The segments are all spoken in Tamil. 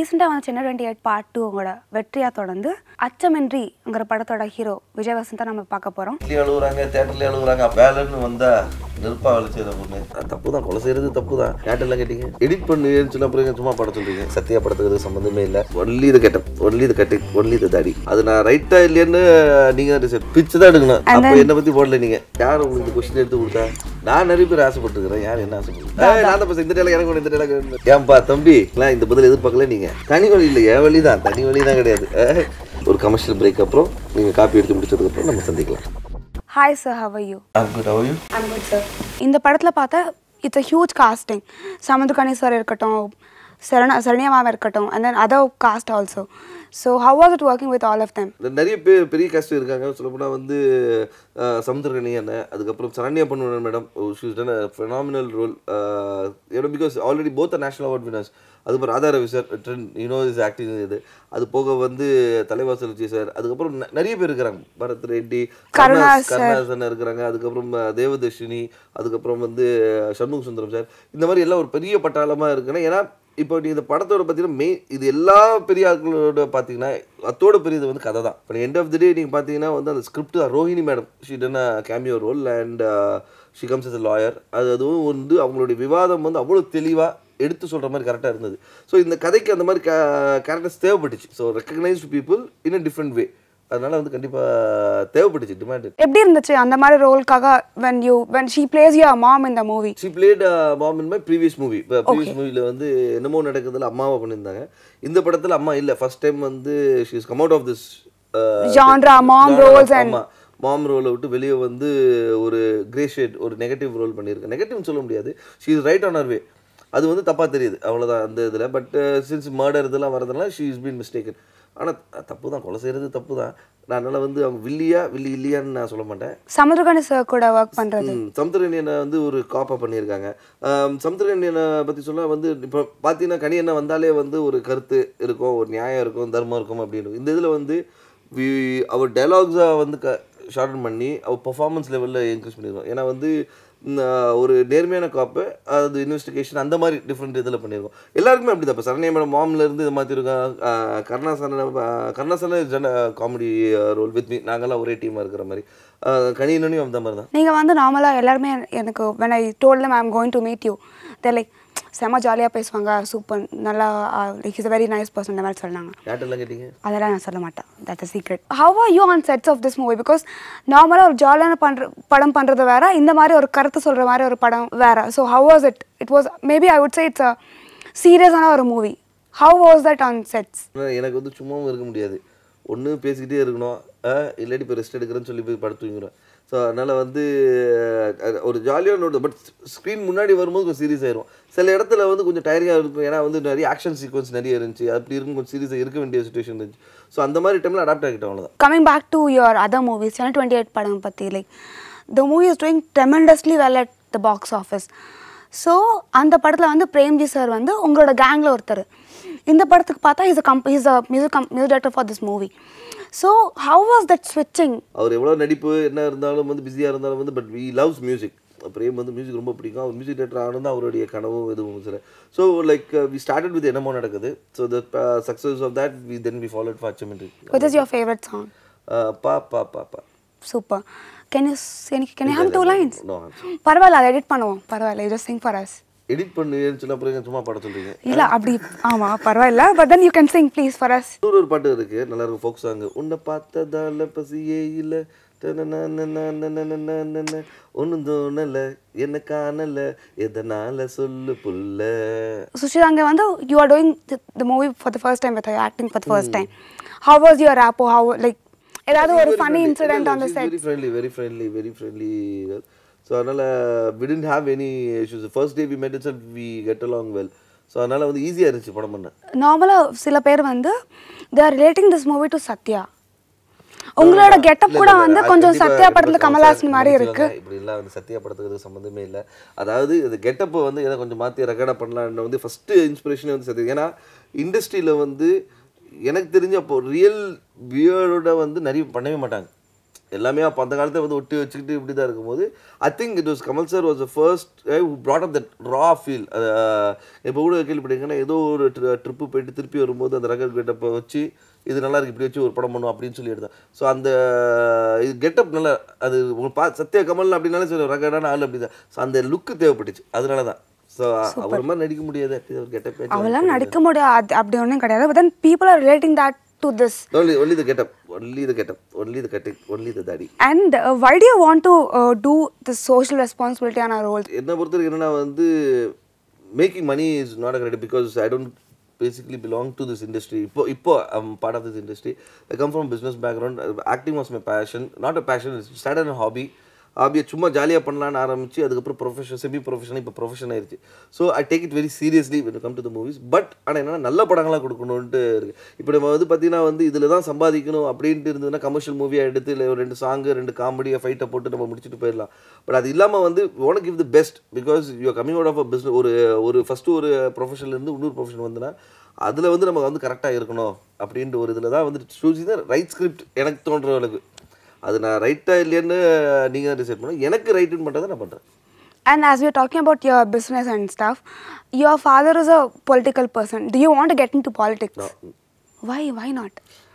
ரீசெண்டாக வந்து சென்னை டுவெண்ட்டி எயிட் பார்ட் டூவோட வெற்றியாக தொடர்ந்து அச்சமின்றிங்கிற படத்தோட ஹீரோ விஜய் வசந்தா நம்ம பார்க்க போகிறோம் வீட்லயும் அழுகுறாங்க தேட்டர்லயும் அழுகுறாங்க வேலைன்னு வந்தா நெருப்பா வேலை செய்யற பொண்ணு அது தப்பு தான் கொலை செய்யறது தப்பு தான் தேட்டர்ல கேட்டீங்க எடிட் பண்ணுன்னு சொன்ன பிறகு சும்மா படம் சொல்றீங்க சத்யா படத்துக்கு சம்மந்தமே இல்லை ஒன்லி இது கெட்ட ஒன்லி இது கட்டி ஒன்லி இது தாடி அது நான் ரைட்டா இல்லையான்னு நீங்க தான் டிசைட் பிச்சு தான் எடுக்கணும் அப்போ என்னை பத்தி போடல நீங்க யார் உங்களுக்கு கொஸ்டின் எடுத்து கொடுத்தா நான் நிறைய பேர் ஆசைப்பட்டுருக்கிறேன் யார் என்ன ஆசைப்பட்டு நான் தான் பேசுறேன். இந்த டேல எனக்கு ஒண்ணு, இந்த டேல ஏன்பா தம்பி நான் இந்த பதில் எதிர்பார்க்கல நீங்க தனி வழி இல்லை என் வழி தான் தனி வழி தான் கிடையாது அஹ், ஒரு கமர்ஷியல் பிரேக் அப்புறம் நீங்க காப்பி எடுத்து முடிச்சதுக்கு அப்புறம் நம்ம சந்திக்கலாம் hi sir how you I'm good. How are you? I'm good sir இந்த படத்தில் பார்த்தா it's a huge casting Samuthirakani sir இருக்கட்டும் சரண சரண்யா மேம் இருக்கட்டும் and then other cast also so how was it working with all of them இந்த நிறைய பேர் பெரிய காஸ்ட் இருக்காங்க சொல்லப்போனால் வந்து அஹ், சமுத்திரகனி அண்ணன் அதுக்கப்புறம் Saranya Ponvannan madam she's done phenomenal role ஏன்னா because already both national award winners அதுக்கப்புறம் Radha Ravi sir trend you know is acting இது அது போக வந்து தலைவாசல் விஜய் சார் அதுக்கப்புறம் ந- நிறைய பேர் இருக்கிறாங்க பரத் ரெட்டி கருணாஸ் கருணாசன் இருக்கிறாங்க அதுக்கப்புறம் அஹ், தேவதர்ஷினி அதுக்கப்புறம் வந்து சண்முக சுந்தரம் சார் இந்த மாதிரி எல்லாம் ஒரு பெரிய பட்டாளமாக இருக்குன்னா ஏன்னா இப்போ நீ இந்த படத்தோட பார்த்தீங்கன்னா மெயின் இது எல்லா பெரிய ஆட்களோட பார்த்தீங்கன்னா அத்தோட பெரியது வந்து கதை தான் இப்போ எண்ட் ஆஃப் தி டே நீங்கள் பார்த்தீங்கன்னா வந்து அந்த script Rohini madam she done cameo role and she comes as a lawyer அது அதுவும் வந்து அவங்களுடைய விவாதம் வந்து அவ்வளோ தெளிவாக எடுத்து சொல்கிற மாதிரி கரெக்டாக இருந்தது ஸோ இந்த கதைக்கு அந்த மாதிரி கேரக்டர்ஸ் தேவைப்பட்டுச்சு so recognised people in a different way அதனால வந்து கண்டிப்பாக தேவைப்பட்டுச்சு டிமாண்ட் எப்படி இருந்துச்சு அந்த மாதிரி ரோல்க்காக when you when she plays your mom இந்த movie she played mom in my previous movie இப்போ ப்ரீவியஸ் மூவியில் வந்து என்னமோ நடக்குதுல அம்மாவை பண்ணியிருந்தாங்க இந்த படத்தில் அம்மா இல்லை ஃபர்ஸ்ட் டைம் வந்து she is come out of this Genre, mom roles and- ஆமாம் மாம் ரோலை விட்டு வெளியே வந்து ஒரு கிரே ஷேட் ஒரு நெகட்டிவ் ரோல் பண்ணியிருக்கேன் நெகட்டிவ்னு சொல்ல முடியாது she is right on our way அது வந்து தப்பாக தெரியுது அவ்வளோதான் அந்த இதில் பட் சின்ஸ் மர்டர் இதெல்லாம் வரதுனால ஷீ இஸ் பீன் மிஸ்டேக்கன் ஆனால் தப்பு தான் கொலை செய்கிறது தப்பு தான் நான் அதனால் வந்து அவங்க வில்லியா வில்லி இல்லையான்னு நான் சொல்ல மாட்டேன் சமுதிரகணி சார் கூட ஒர்க் பண்ணுறது சமுத்திரனியனை வந்து ஒரு காப்பாக பண்ணியிருக்காங்க சமுத்திரனியனை பற்றி சொல்ல வந்து இப்போ பார்த்தீங்கன்னா கனி என்ன வந்தாலே வந்து ஒரு கருத்து இருக்கும் ஒரு நியாயம் இருக்கும் தர்மம் இருக்கும் அப்படின்னு இந்த இதில் வந்து வி அவர் டைலாக்ஸை வந்து க ஷார்டன் பண்ணி அவர் பர்ஃபார்மன்ஸ் லெவலில் இன்க்ரீஸ் பண்ணியிருக்கோம் ஏன்னா வந்து ம், ஒரு நேர்மையான காப்பு அது இன்வெஸ்டிகேஷன் அந்த மாதிரி டிஃப்ரெண்ட் இதில் பண்ணியிருக்கோம் எல்லாருக்குமே அப்படி தான் இப்போ சரண்யா மேடம் மாம்ல இருந்து இதை மாற்றிருக்கோம் கருணாசன கருணாசன ஜன காமெடி ரோல் வித் மீ நாங்கள்லாம் ஒரே டீமாக இருக்கிற மாதிரி கனியனும் அந்த மாதிரி தான் நீங்கள் வந்து நார்மலாக எல்லாருமே எனக்கு when I told I am going to meet you they like செம்ம ஜாலியாக பேசுவாங்க சூப்பர் நல்லா like is a very nice person இந்த மாதிரி சொன்னாங்க யார்ட்டெல்லாம் கேட்டீங்க அதெல்லாம் நான் சொல்ல மாட்டேன் that's a secret how are you on sets of this movie because நார்மலாக ஒரு ஜாலியான பண்ற படம் பண்ணுறது வேற இந்த மாதிரி ஒரு கருத்து சொல்கிற மாதிரி ஒரு படம் வேற so how was it it was maybe I would say it's a சீரியஸான ஒரு movie how was that on sets ஆனா, எனக்கு வந்து சும்மாவும் இருக்க முடியாது ஒன்று பேசிக்கிட்டே இருக்கணும் அஹ், இல்லாட்டி இப்போ ரெஸ்ட் எடுக்கிறேன்னு சொல்லி போய் படுத்து தூங்கிடுவேன் ஸோ அதனால் வந்து அஹ், ஒரு ஜாலியான நோட் பட் ஸ்க்ரீன் முன்னாடி வரும்போது கொஞ்சம் சீரியஸ் ஆயிரும் சில இடத்துல வந்து கொஞ்சம் டயரிங்காக இருக்கும் ஏன்னா வந்து நிறைய ஆக்ஷன் சீக்வன்ஸ் நிறைய இருந்துச்சு அப்படி இருக்கும் கொஞ்சம் சீரியஸாக இருக்க வேண்டிய சுச்சுவேஷன் இருந்துச்சு ஸோ அந்த மாதிரி டைமில் அடாப்ட் ஆகிட்டோம் அவ்வளோதான் coming back to your other movies seven twenty eight படம் பற்றி like the movie is doing tremendously well at the box office so அந்த படத்தில் வந்து பிரேம்ஜி சார் வந்து உங்களோட கேங்கில் ஒருத்தர் இந்த படத்துக்கு பார்த்தா is a comp is a music come music director for this movie so how was that ஸ்விட்சிங் அவர் எவ்வளோ நடிப்பு என்ன இருந்தாலும் வந்து பிஸியாக இருந்தாலும் வந்து but we loves music Prem வந்து மியூசிக் ரொம்ப பிடிக்கும் அவர் மியூசிக் டேரக்டர் ஆனது அவருடைய கனவும் இதுவும் sir so like we started with என்னமோ நடக்குது so the success of that we then we followed for அச்சமெண்ட்ரி which is your favourite song பா பா பா பா சூப்பர் கேன் யூ எனக்கு can you have two lines no பரவாயில்ல அதை எடிட் பண்ணுவோம் பரவாயில்ல just sing for us edit பண்ணுன்னு சொன்ன அப்புறம் சும்மா பாட சொல்றீங்க இல்லை அப்படி ஆமாம் பரவாயில்ல but then you can sing please for us இன்னொரு ஒரு பாட்டு இருக்கு நல்லா இருக்கும் ஃபோக் சாங் உன்னை பார்த்ததால பசியே இல்லை ஒன்றும் தோணல என்ன காணல எதனால சொல்லு புல்ல சுஷிதா அங்கே வந்து you are doing the movie for the first time with acting for the first time how was your ஆப்போ ஹவ் லைக் ஏதாவது ஒரு funny incident on the set very friendly very friendly very friendly so அதனால we didn't have any issues first day we met it we get along well so அதனால வந்து ஈஸியாக இருந்துச்சு படம் பண்ண நார்மலாக சில பேர் வந்து they are relating this movie to Sathya உங்களோட கெட்டப் கூட வந்து கொஞ்சம் சத்யா படத்துல கமல்ஹாசன் மாதிரி இருக்கு இப்படி எல்லாம் வந்து சத்யா படத்துக்கு சம்மந்தமே இல்லை அதாவது இது கெட்டப்பை வந்து எதை கொஞ்சம் மாற்றி ரெக்கார்டாக பண்ணலான்னு வந்து ஃபஸ்ட்டு இன்ஸ்பிரேஷனே வந்து சத்யா ஏன்னா இண்டஸ்ட்ரியில் வந்து எனக்கு தெரிஞ்ச அப்போ ரியல் பியர்டோட வந்து நிறைய பண்ணவே மாட்டாங்க எல்லாமே அப்போ அந்த காலத்தை வந்து ஒட்டி வச்சுக்கிட்டு இப்படி தான் இருக்கும்போது I think it was Kamal sir was first brought up that raw feel இப்போ கூட கேள்விப்பட்டீங்கன்னா ஏதோ ஒரு ட்ரிப்பு போயிட்டு திருப்பி வரும்போது அந்த ரகர் கெட்டப்பை வச்சு இது நல்லா இருக்கு இப்படி வச்சு ஒரு படம் பண்ணும் அப்படின்னு சொல்லி எடுத்தேன் ஸோ அந்த இது கெட்டப் நல்லா அது உங்களுக்கு பா சத்யா கமல் அப்படின்னாலே சரி ரகடான ஆள் அப்படி தான் ஸோ அந்த லுக்கு தேவைப்பட்டுச்சு அதனால தான் ஸோ அவர் மாதிரி நடிக்க முடியாது அப்படி ஒரு கெட்டப் அவெல்லாம் நடிக்க முடியாது அப்படி ஒன்றும் கிடையாது but then people are relating that to this only only the getup only the getup only the cutting only the thadi and why do you want to do the social ரெஸ்பான்சிபிலிட்டியான ரோல் என்னை பொறுத்த வரைக்கும் என்னன்னா வந்து making money is not a credit because I don't basically belong to this industry இப்போ இப்போ I'm part of this industry I come from business background acting was my passion not a passion it's start and hobby ஹாபியை சும்மா ஜாலியாக பண்ணலான்னு ஆரம்பிச்சு அதுக்கப்புறம் ப்ரொஃபஷன் செமி ப்ரொஃபஷன் இப்போ ப்ரொஃபஷன் ஆயிருச்சு so I take it very seriously when come to the movies but ஆனால் என்னன்னா நல்ல படங்களாக கொடுக்கணுன்ட்டு இருக்கு இப்போ நம்ம வந்து பார்த்தீங்கன்னா வந்து இதில் தான் சம்பாதிக்கணும் அப்படின்ட்டு இருந்ததுன்னா கமர்ஷியல் மூவியாக எடுத்து இல்லை ஒரு ரெண்டு சாங்கு ரெண்டு காமெடியை ஃபைட்டை போட்டு நம்ம முடிச்சுட்டு போயிடலாம் பட் அது இல்லாமல் வந்து one give the best because you coming out of a business ஒரு ஒரு ஃபஸ்ட்டு ஒரு ப்ரொஃபஷன்லேருந்து இன்னொரு ப்ரொஃபஷன் வந்துன்னா அதில் வந்து நம்ம வந்து கரெக்டாக இருக்கணும் அப்படின்ட்டு ஒரு இதில் தான் வந்து சூஸ் தான் ரைட் ஸ்கிரிப்ட் எனக்கு தோன்ற அளவுக்கு அது நான் ரைட்டாக இல்லைன்னு நீங்கள் தான் டிசைட் பண்ணணும் எனக்கு ரைட்டுன்னு பண்ணுறதை நான் பண்ணுறேன் And as we're talking about your business and stuff, your father is a political person. Do you want to get into politics? Why? Why not?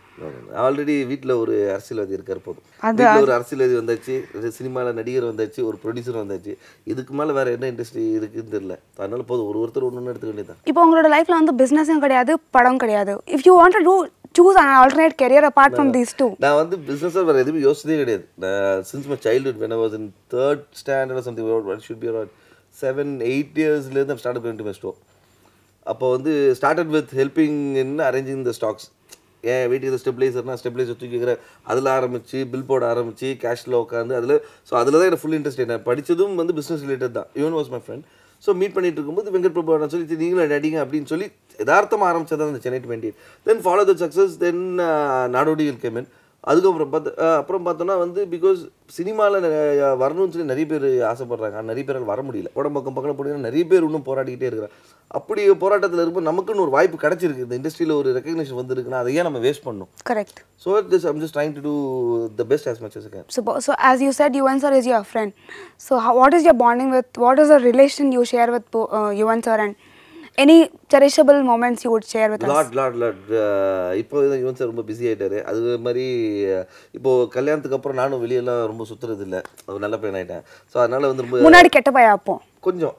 Already வீட்டில் ஒரு அரசியல்வாதி இருக்கார் போதும் அது- வீட்டில் ஒரு அரசியல்வாதி வந்தாச்சு சினிமாவில் நடிகர் வந்தாச்சு ஒரு ப்ரொடியூசர் வந்தாச்சு இதுக்கு மேலே வேறு என்ன இண்டஸ்ட்ரி இருக்குன்னு தெரியல அதனால போதும் ஒரு ஒருத்தர் ஒன்று ஒன்று எடுத்துக்க வேண்டியதான் இப்போ உங்களோட லைஃப்ல வந்து பிஸ்னஸும் கிடையாது படம் கிடையாது if you want to do choose an alternate career apart from these two நான் வந்து பிஸ்னஸாக வேறு எதுவுமே யோசிச்சதே கிடையாது நான் since my childhood when I was in third standard something one should be around seven eight இயர்ஸ்லேருந்து ஸ்டார்ட் பண்ணிட்டு மை ஸ்டோர் அப்போ வந்து started with helping in arranging the stocks ஏன் வீட்டுக்கு ஸ்டெபிளைசர்னா ஸ்டெபிளைசர் தூக்கிக்கிற அதில் ஆரம்பிச்சு பில் போட ஆரம்பிச்சு கேஷில் உட்காந்து அதில் ஸோ அதில் தான் எனக்கு ஃபுல் இன்ட்ரெஸ்ட் நான் படித்ததும் வந்து பிஸ்னஸ் ரிலேட்டட் தான் even was my friend so meet பண்ணிட்டு இருக்கும்போது வெங்கட் பிரபு நான் சொல்லி "சரி, நீங்களும் நடிங்க அப்படின்னு சொல்லி யதார்த்தமாக ஆரம்பிச்சது அந்த Chennai twenty then follow the success then Nadodigal கேமன் அதுக்கப்புறம் பார்த்து அஹ் அப்புறம் பார்த்தோன்னா வந்து பிகாஸ் சினிமாவில் வரணும்னு சொல்லி நிறைய பேர் ஆசைப்படுறாங்க ஆனா நிறைய பேரால் வர முடியல உடம்பு பக்கம் பக்கம் போனீங்கன்னா நிறைய பேர் இன்னும் போராடிக்கிட்டே இருக்கிறாங்க அப்படி போராட்டத்தில் இருக்கும்போது நமக்குன்னு ஒரு வாய்ப்பு கிடைச்சிருக்கு இந்த இண்டஸ்ட்ரியில் ஒரு ரெக்கக்னிஷன் வந்திருக்குன்னா அதை ஏன் நம்ம வேஸ்ட் பண்ணணும் correct so this I'm just trying to do the best as much as I can So, so as you said, Yuvan sir is your friend. So, how, what is your bonding with? What is the relation you share with bo- uh, Yuvan sir and any cherishable moments you would share with us? Lot lot lot இப்போ தான் யுவன் சார் ரொம்ப பிஸி ஆயிட்டாரு அது மாதிரி அஹ், இப்போ கல்யாணத்துக்கு அப்புறம் நானும் வெளியெல்லாம் ரொம்ப சுற்றுறது இல்லை ஒரு நல்ல பையன் ஆயிட்டேன் ஸோ அதனால வந்து ரொம்ப முன்னாடி கெட்ட பையா அப்போ கொஞ்சம்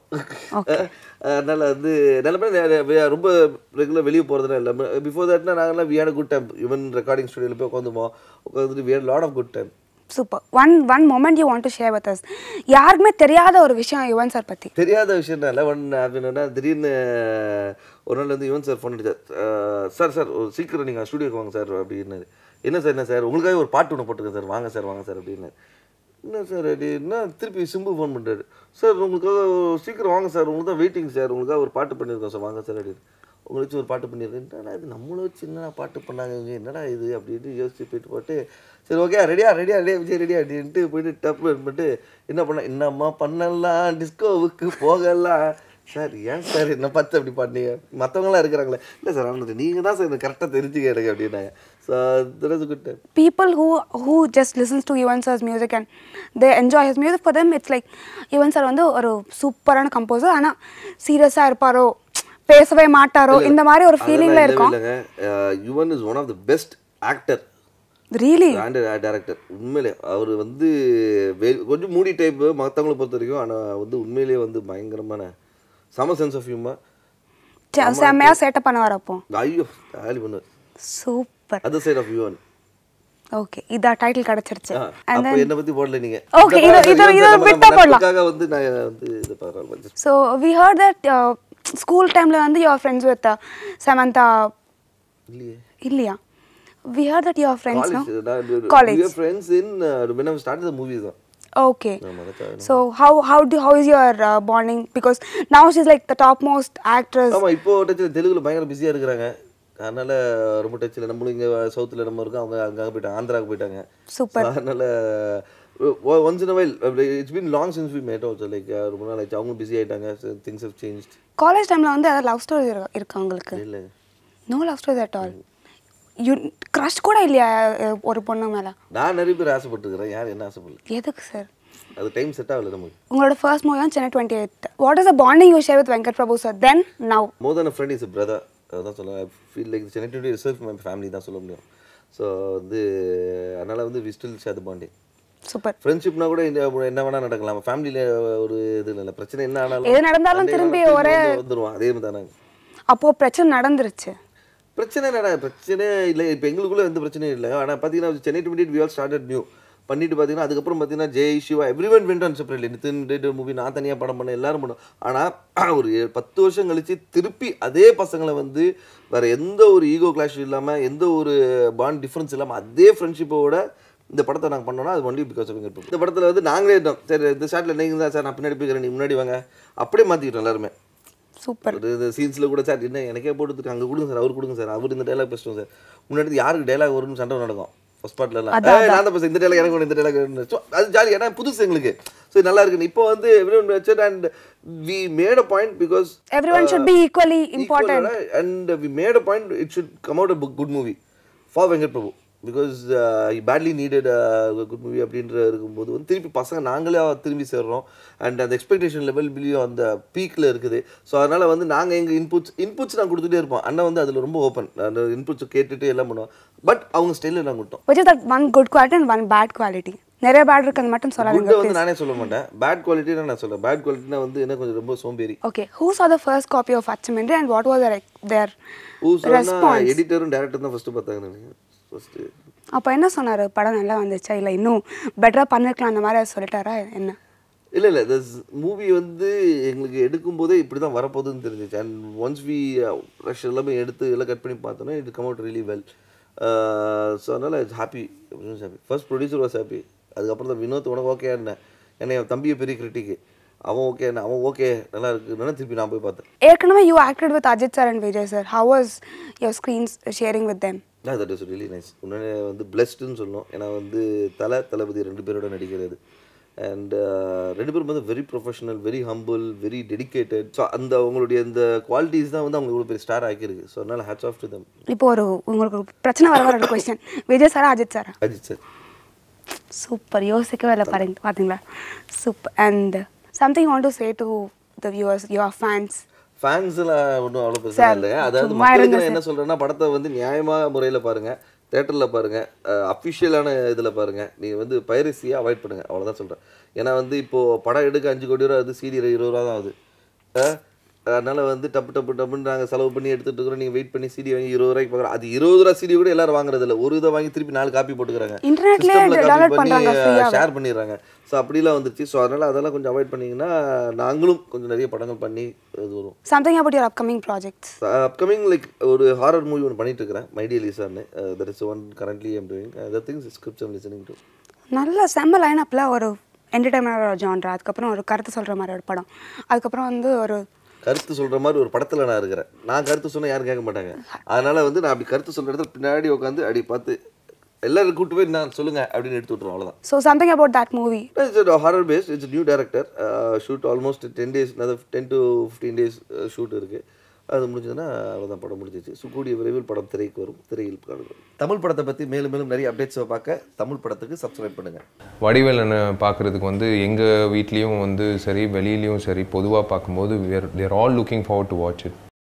அதனால வந்து நல்ல பையன் ரொம்ப ரெகுலர் வெளியே போகிறதுலாம் இல்லை பிஃபோர் தட்னா நாங்கள்லாம் we had good time even recording ஸ்டுடியோவில் போய் உட்காந்துமோ உட்காந்துட்டு we had lot of good time super one one moment you want to share with us யாருக்குமே தெரியாத ஒரு விஷயம் யுவன் சார் பற்றி தெரியாத விஷயம் இல்லை ஒன் அப்படின்னா திடீர்னு ஒரு நாள் வந்து யுவன் சார் ஃபோன் அடிச்சார் அஹ், சார் சார் ஒரு சீக்கிரம் நீங்கள் ஸ்டூடியோக்கு வாங்க சார் அப்படின்னாரு என்ன சார் என்ன சார் உங்களுக்காக ஒரு பாட்டு ஒன்று போட்டுருக்கேன் சார் வாங்க சார் வாங்க சார் அப்படின்னு என்ன சார் அப்படின்னா திருப்பி சிம்பு ஃபோன் பண்ணுறாரு சார் உங்களுக்காக ஒரு சீக்கிரம் வாங்க சார் உங்களுக்கு தான் வெயிட்டிங் சார் உங்களுக்காக ஒரு பாட்டு பண்ணியிருக்கோம் சார் வாங்க சார் அப்படின்னு உங்களை வச்சு ஒரு பாட்டு பண்ணியிருக்கேன் என்னடா இது நம்மளை வச்சு என்னடா பாட்டு பண்ணாங்க இவங்க என்னடா இது அப்படின்ட்டு யோசிச்சு போயிட்டு போட்டு சரி ஓகே ரெடியா ரெடியா ரெடியா விஜய் ரெடியா அப்படின்ட்டு போயிட்டு டப்பு பண்ணிட்டு என்ன பண்ண என்னம்மா பண்ணலாம் டிஸ்கோவுக்கு போகலாம் சார் ஏன் சார் என்ன பார்த்து அப்படி பண்ணீங்க மற்றவங்களாம் இருக்கிறாங்களே இல்லை சார் அவங்க நீங்கள் தான் சார் எனக்கு கரெக்டாக தெரிஞ்சுக்க எனக்கு அப்படின்னாங்க ஸோ அது good time people who who just listens to Yuvan sir's music and they enjoy his music for them it's like Yuvan sir வந்து ஒரு சூப்பரான கம்போசர் ஆனால் சீரியஸாக இருப்பாரோ பேசவே மாட்டாரோ இந்த மாதிரி ஒரு ஃபீலிங்ல இருக்கும் இல்லைங்க Yuvan is one of the best actor really branded director உண்மையிலே அவர் வந்து வே- கொஞ்சம் மூடி டைப்பு மற்றவங்களை பொறுத்த வரைக்கும் ஆனால் வந்து உண்மையிலேயே வந்து பயங்கரமான சம சென்ஸ் ஆஃப் ஹியூமர் செம்மையாக சேட்டப் பண்ணுவார் அப்போ ஐயோ ஜாலி பண்ணுவார் super other side of Yuvan okay இதான் டைட்டில் கிடச்சிருச்சு அண்ட் அப்போ என்னை பற்றி போடல நீங்க Okay, இந்த இது- பாருங்க, இது- யுவன் இது சார் நம்ம- விட்டா நம்ம போடலாம். நட்புக்காக வந்து நான் வந்து இது பார்க்குறேன் so we heard that school டைமில் வந்து யுவர் ஃப்ரெண்ட்ஸ் வித் சமந்தா இல்லையே இல்லையா we heard that your friends no college College. Your friends in when I started the movies தான் Okay. ஆமா, that's how I know. So how how do how is your uh, bonding? Because now she's like the topmost actress. ஆமா இப்போ டச்சில் தெலுங்குல பயங்கர பிஸியாக இருக்கிறாங்க அதனால ரொம்ப டச்சில் நம்மளும் இங்கே சவுத்தில் நம்ம இருக்கோம் அவங்க அங்கே போயிட்டாங்க ஆந்திராவுக்கு போயிட்டாங்க Super. So, அதனால once in while it's been long since we made also like ரொம்ப நாள் ஆச்சு அவங்களும் பிஸி ஆயிட்டாங்க திங்ஸ் ஹவ் சேஞ்ச் காலேஜ் டைம்ல வந்து ஏதாவது லவ் ஸ்டோரி இருக்கா உங்களுக்கு இல்லை no love story at all you crush கூட இல்லையா அஹ், ஒரு பொண்ணு மேலே நான் நிறைய பேர் ஆசைப்பட்டுருக்கிறேன் யார் என்ன ஆசைப்படல எதுக்கு சார் அது டைம் செட் ஆகல நமக்கு உங்களோட ஃபர்ஸ்ட் மூவி தான் Chennai twenty eight what is the bonding you share with Venkat Prabhu sir then now more then friend is brother அதான் சொல்லுவேன் feel like Chennai twenty reserve my family தான் சொல்ல முடியும் ஸோ வந்து அதனால் வந்து we still share the bonding super ஃப்ரெண்ட்ஷிப்னா கூட இந்த என்ன வேணா நடக்கலாம் ஃபேமிலியில் ஒரு இது இல்லை பிரச்சனை என்ன ஆனாலும் எது நடந்தாலும் சண்டை திரும்பி ஆனாலும் ஒரே வந்து வந்துருவோம் அதே மாதிரி தானே அப்போது பிரச்சனை நடந்துருச்சு பிரச்சனை என்னடா பிரச்சனை இல்லை இப்போ எங்களுக்குள்ள எந்த பிரச்சனையும் இல்லை ஆனால் பார்த்தீங்கன்னா Chennai twenty we all started new பண்ணிட்டு பார்த்தீங்கன்னா அதுக்கப்புறம் பார்த்தீங்கன்னா Jai Siva everyone went on separately Nithin Reddy movie நான் தனியாக படம் பண்ணேன் எல்லாரும் பண்ணோம் ஆனால் ஒரு ஏ- பத்து வருஷம் கழிச்சு திருப்பி அதே பசங்களை வந்து வேற எந்த ஒரு ஈகோ கிளாஷ் இல்லாமல் எந்த ஒரு பாண்ட் டிஃப்ரென்ஸ் இல்லாமல் அதே ஃப்ரெண்ட்ஷிப்போட இந்த படத்தை நாங்கள் பண்ணோம்னா அது ஒன்லி பிகாஸ் ஆஃப் இந்த படத்தில் வந்து நாங்களே இருந்தோம் சரி இந்த ஷாட்டில் நீங்கள் தான் சார் நான் பின்னாடி போய்க்கிறேன் நீ முன்னாடி வாங்க அப்படியே மாற்றிக்கிட்டோம் எல்லாருமே சூப்பர் ஒரு இந்த சீன்ஸில் கூட சார் என்ன எனக்கே போட்டுருக்கு அங்கே கொடுங்க சார் அவர் கொடுங்க சார் அவர் இந்த டைலாக் பேசுவோம் சார் முன்னாடி யாருக்கு டைலாக் வரும்னு சண்டை நடக்கும் ஃபர்ஸ்ட் பார்ட்ல எல்லாம் ஏய், நான் தான் பேசுறேன் இந்த டைலாக் எனக்கு வேணும், இந்த டைலாக் ஸோ அது ஜாலி ஏன்னா புதுசு எங்களுக்கு ஸோ நல்லா இருக்கு இப்போ வந்து everyone and we made a point because everyone should be equally important and we made a point it should come out a good movie for Venkat Prabhu because badly needed good movie அப்படின்ற இருக்கும்போது வந்து திருப்பி பசங்க நாங்களே திரும்பி சேர்றோம் அண்ட் அந்த எக்ஸ்பெக்டேஷன் லெவல்லையும் அந்த பீக்கில் இருக்குது ஸோ அதனால் வந்து நாங்கள் எங்கள் இன்புட்ஸ் இன்புட்ஸ் நான் கொடுத்துட்டே இருப்போம் அண்ணன் வந்து அதில் ரொம்ப ஓப்பன் அந்த இன்புட்ஸ் கேட்டுட்டு எல்லாம் பண்ணுவோம் பட் அவங்க ஸ்டைலில் நான் கொடுத்தோம் which is that one good quality and one bad quality நிறைய பேட் இருக்கிறது மட்டும் சொல்லாதீங்க குட்டை வந்து நானே சொல்ல மாட்டேன் பேட் குவாலிட்டினா நான் சொல்கிறேன் பேட் குவாலிட்டினா வந்து என்ன கொஞ்சம் ரொம்ப சோம்பேறி okay who saw the first copy of Achimendri and what was their their ஊசோன்னா response எடிட்டரும் டேரக்டரும் தான் ஃபஸ்ட்டு பார்த்தாங்க நினைக்கிறேன் ஃபஸ்ட்டு அப்போ என்ன சொன்னாரு படம் நல்லா வந்துச்சா இல்லை இன்னும் பெட்டரா பண்ணிருக்கலாம் அந்த மாதிரி சொல்லிட்டாரா என்ன இல்லை இல்லை திஸ் மூவி வந்து எங்களுக்கு எடுக்கும்போதே இப்படி தான் வரப்போகுதுன்னு தெரிஞ்சிச்சு அண்ட் ஒன்ஸ் வி ரஷ் எல்லாமே எடுத்து எல்லாம் கட் பண்ணி பார்த்தோன்னா it come out really well so அதனால் it's happy happy first producer was happy அதுக்கப்புறம் தான் வினோத் உனக்கு ஓகே என்ன என்னை என் தம்பியை பெரிய கிரிட்டிக்கு அவன் ஓகே அவன் ஓகே நல்லா இருக்குன்னு திருப்பி நான் போய் பார்த்தேன் ஏற்கனவே you acted with Ajith sir and Vijay sir how was your screens sharing with them Yeah, that is really nice உடனே வந்து பிளெஸ்டுன்னு சொல்லணும் ஏன்னா வந்து தலை தளபதி ரெண்டு பேரோட நடிக்கிறது அண்ட் ரெண்டு பேரும் வந்து very professional very humble very dedicated so அந்த அவங்களுடைய இந்த குவாலிட்டிஸ் தான் வந்து அவங்க இவ்வளோ பெரிய ஸ்டார் ஆக்கியிருக்கு ஸோ அதனால ஹேட்ஸ் ஆஃப் டு தம் இப்போ ஒரு உங்களுக்கு ஒரு பிரச்சனை வர வர கொஸ்டின் விஜய் சாரா அஜித் சாரா அஜித் சார் சூப்பர் யோசிக்கவே இல்லை பாருங்க பார்த்தீங்களா super and something want to say to the viewers your fans ஃபேன்ஸ்லாம் ஒன்றும் அவ்வளோ பிரச்சனை Sir, இல்லை அதாவது சும்மா மக்களுக்கு இருங்க நான் என்ன சொல்கிறேன்னா படத்தை வந்து நியாயமான முறையில் பாருங்கள் தேட்டரில் பாருங்கள் அஃபிஷியலான இதில் பாருங்கள் நீங்கள் வந்து பைரசியை அவாய்ட் பண்ணுங்கள் அவ்வளோதான் சொல்கிறேன் ஏன்னா வந்து இப்போது படம் எடுக்க அஞ்சு கோடி ரூபா ஆகுது சீடி இருபது ரூபா தான் ஆகுது அஹ், அதனால வந்து டப்பு டப்பு டப்புன்னு நாங்கள் செலவு பண்ணி எடுத்துட்டு இருக்கிறோம் நீங்கள் வெயிட் பண்ணி சிடி வாங்கி இருபது ரூபாய்க்கு பார்க்குறோம் அது இருபது ரூபா சிடி கூட எல்லாரும் வாங்குறது இல்லை ஒரு இதை வாங்கி திருப்பி நாலு காப்பி போட்டுக்கிறாங்க Internetலயே download பண்றாங்க free-ஆவே. ஷேர் பண்ணிடுறாங்க ஸோ அப்படிலாம் வந்துருச்சு ஸோ அதனால் அதெல்லாம் கொஞ்சம் அவாய்ட் பண்ணிங்கன்னா நாங்களும் கொஞ்சம் நிறைய படங்கள் பண்ணி இது வரும் something about your upcoming projects upcoming like ஒரு ஹாரர் மூவி ஒன்று பண்ணிட்டு இருக்கிறேன் மைடிய லீசான்னு that is one currently I'm doing the things scripts I'm listening to நல்ல செம்ம லைனப்பில் ஒரு என்டர்டைன்மெண்ட் ஜான்ரா அதுக்கப்புறம் ஒரு கருத்து சொல்கிற மாதிரி ஒரு படம் அதுக்கப்புறம் வந்து ஒரு கருத்து சொல்ற மாதிரி ஒரு படத்துல நான் இருக்கிறேன் நான் கருத்து சொன்னா யாரும் கேட்க மாட்டாங்க அதனால வந்து நான் அப்படி கருத்து சொல்ற இடத்துல பின்னாடி உட்காந்து அப்படி பார்த்து எல்லாரும் கூட்டு போய் நான் சொல்லுங்க அப்படின்னு எடுத்து விட்டுருவோம் அவ்வளவுதான் so something about that movie it's horror base it's new director shoot almost ten days ten to fifteen days shoot இருக்கு அது முடிஞ்சதுன்னா அவ்வளோதான் படம் முடிஞ்சிச்சு ஸோ கூடிய விரைவில் படம் திரைக்கு வரும் திரையில் காணும் தமிழ் படத்தை பற்றி மேலும் மேலும் நிறைய அப்டேட்ஸை பார்க்க தமிழ் படத்துக்கு சப்ஸ்கிரைப் பண்ணுங்க வடிவேலனை பார்க்குறதுக்கு வந்து எங்கள் வீட்லேயும் வந்து சரி வெளியிலையும் சரி பொதுவாக பார்க்கும்போது they're all looking forward to watch it